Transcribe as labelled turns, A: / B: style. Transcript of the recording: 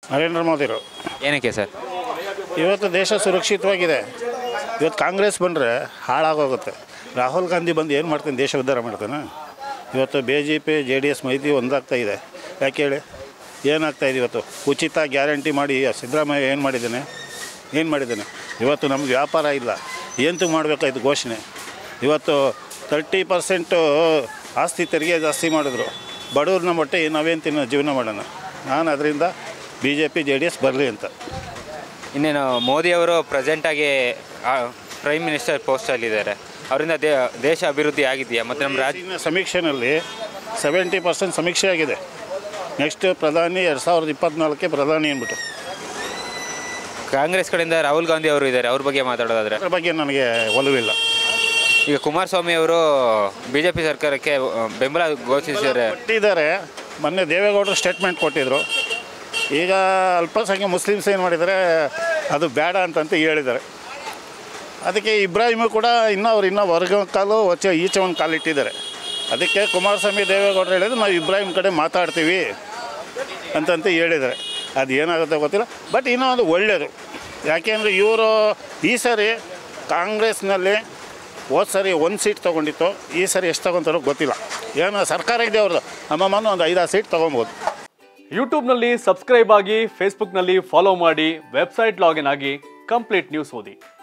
A: ನರೇಂದ್ರ ಮೋದಿರು
B: ಏನಕ್ಕೆ ಸರ್
A: ಇವತ್ತು ದೇಶ ಸುರಕ್ಷಿತವಾಗಿದೆ ಇವತ್ತು ಕಾಂಗ್ರೆಸ್ ಬಂದರೆ ಹಾಳಾಗೋಗುತ್ತೆ ರಾಹುಲ್ ಗಾಂಧಿ ಬಂದು ಏನು ಮಾಡ್ತಾನೆ ದೇಶ ಉದ್ಧಾರ ಮಾಡ್ತಾನೆ ಇವತ್ತು B J P J D S ಮೈತ್ರಿ ಒಂದಾಗ್ತಾ ಇದೆ ಯಾಕೆ ಹೇಳಿ ಏನಾಗ್ತಾ ಇದೆ ಇವತ್ತು ಉಚಿತ ಗ್ಯಾರಂಟಿ ಮಾಡಿ ಸಿದ್ದರಾಮಯ್ಯ ಏನು ಮಾಡಿದ್ದಾನೆ ಏನು ಮಾಡಿದ್ದಾನೆ ಇವತ್ತು ನಮ್ಗೆ ವ್ಯಾಪಾರ ಇಲ್ಲ ಎಂತೂ ಮಾಡಬೇಕಾಯ್ತು ಘೋಷಣೆ ಇವತ್ತು ತರ್ಟಿ ಪರ್ಸೆಂಟು ಆಸ್ತಿ ತೆರಿಗೆ ಜಾಸ್ತಿ ಮಾಡಿದ್ರು ಬಡವ್ರನ್ನ ಮಟ್ಟ ನಾವೇನು ತಿನ್ನೋ ಜೀವನ ಮಾಡೋಣ ನಾನು ಅದರಿಂದ B J P J D S ಬರಲಿ ಅಂತ
B: ಇನ್ನೇನು ಮೋದಿ ಅವರು ಪ್ರೆಸೆಂಟಾಗಿ ಪ್ರೈಮ್ ಮಿನಿಸ್ಟರ್ ಪೋಸ್ಟಲ್ಲಿದ್ದಾರೆ ಅವರಿಂದ ದೇ ದೇಶ ಅಭಿವೃದ್ಧಿ ಆಗಿದೆಯಾ ಮತ್ತು ನಮ್ಮ ರಾಜ್ಯ
A: ಇನ್ನು ಸಮೀಕ್ಷೆನಲ್ಲಿ ಸೆವೆಂಟಿ ಪರ್ಸೆಂಟ್ ಸಮೀಕ್ಷೆ ಆಗಿದೆ ನೆಕ್ಸ್ಟ್ ಪ್ರಧಾನಿ ಎರಡು ಸಾವಿರದ ಇಪ್ಪತ್ನಾಲ್ಕಕ್ಕೆ ಪ್ರಧಾನಿ ಅಂದ್ಬಿಟ್ಟು
B: ಕಾಂಗ್ರೆಸ್ ಕಡೆಯಿಂದ ರಾಹುಲ್ ಗಾಂಧಿ ಅವರು ಇದ್ದಾರೆ ಅವ್ರ ಬಗ್ಗೆ ಮಾತಾಡೋದಾದ್ರೆ
A: ಅದ್ರ ಬಗ್ಗೆ ನನಗೆ ಒಲವಿಲ್ಲ
B: ಈಗ ಕುಮಾರಸ್ವಾಮಿ ಅವರು ಬಿ ಜೆ ಪಿ ಸರ್ಕಾರಕ್ಕೆ ಆ, ಬೆಂಬಲ ಘೋಷಿಸಿದ್ದಾರೆ
A: ಕೊಟ್ಟಿದ್ದಾರೆ ಮೊನ್ನೆ ದೇವೇಗೌಡರು ಸ್ಟೇಟ್ಮೆಂಟ್ ಕೊಟ್ಟಿದ್ದರು ಈಗ ಅಲ್ಪಸಂಖ್ಯೆ ಮುಸ್ಲಿಮ್ಸ್ ಏನು ಮಾಡಿದ್ದಾರೆ ಅದು ಬೇಡ ಅಂತಂತ ಹೇಳಿದ್ದಾರೆ ಅದಕ್ಕೆ ಇಬ್ರಾಹಿಮು ಕೂಡ ಇನ್ನೂ ಅವ್ರು ಇನ್ನೂ ಹೊರಗ ಕಾಲು ಹೊಚ್ಚ ಈಚೆ ಒಂದು ಕಾಲು ಇಟ್ಟಿದ್ದಾರೆ ಅದಕ್ಕೆ ಕುಮಾರಸ್ವಾಮಿ ದೇವೇಗೌಡರು ಹೇಳಿದ್ರು ನಾವು ಇಬ್ರಾಹಿಂ ಕಡೆ ಮಾತಾಡ್ತೀವಿ ಅಂತಂತ ಹೇಳಿದ್ದಾರೆ ಅದು ಏನಾಗುತ್ತೆ ಗೊತ್ತಿಲ್ಲ ಬಟ್ ಇನ್ನೂ ಅದು ಒಳ್ಳೆಯದು ಯಾಕೆಂದರೆ ಇವರು ಈ ಸರಿ ಕಾಂಗ್ರೆಸ್ನಲ್ಲಿ ಹೋದ ಸರಿ ಒಂದು ಸೀಟ್ ತೊಗೊಂಡಿತ್ತು ಈ ಸರಿ ಎಷ್ಟು ತೊಗೊತಾರೋ ಗೊತ್ತಿಲ್ಲ ಏನೋ ಸರ್ಕಾರ ಇದೆ ಅವ್ರದ್ದು ಅಮ್ಮಮ್ಮನ ಒಂದು ಐದಾರು ಸೀಟ್ ತೊಗೊಬೋದು
C: ಯೂಟ್ಯೂಬ್ನಲ್ಲಿ ಸಬ್ಸ್ಕ್ರೈಬ್ ಆಗಿ ಫೇಸ್ಬುಕ್ನಲ್ಲಿ ಫಾಲೋ ಮಾಡಿ ವೆಬ್ಸೈಟ್ ಲಾಗಿನ್ ಆಗಿ ಕಂಪ್ಲೀಟ್ ನ್ಯೂಸ್ ಓದಿ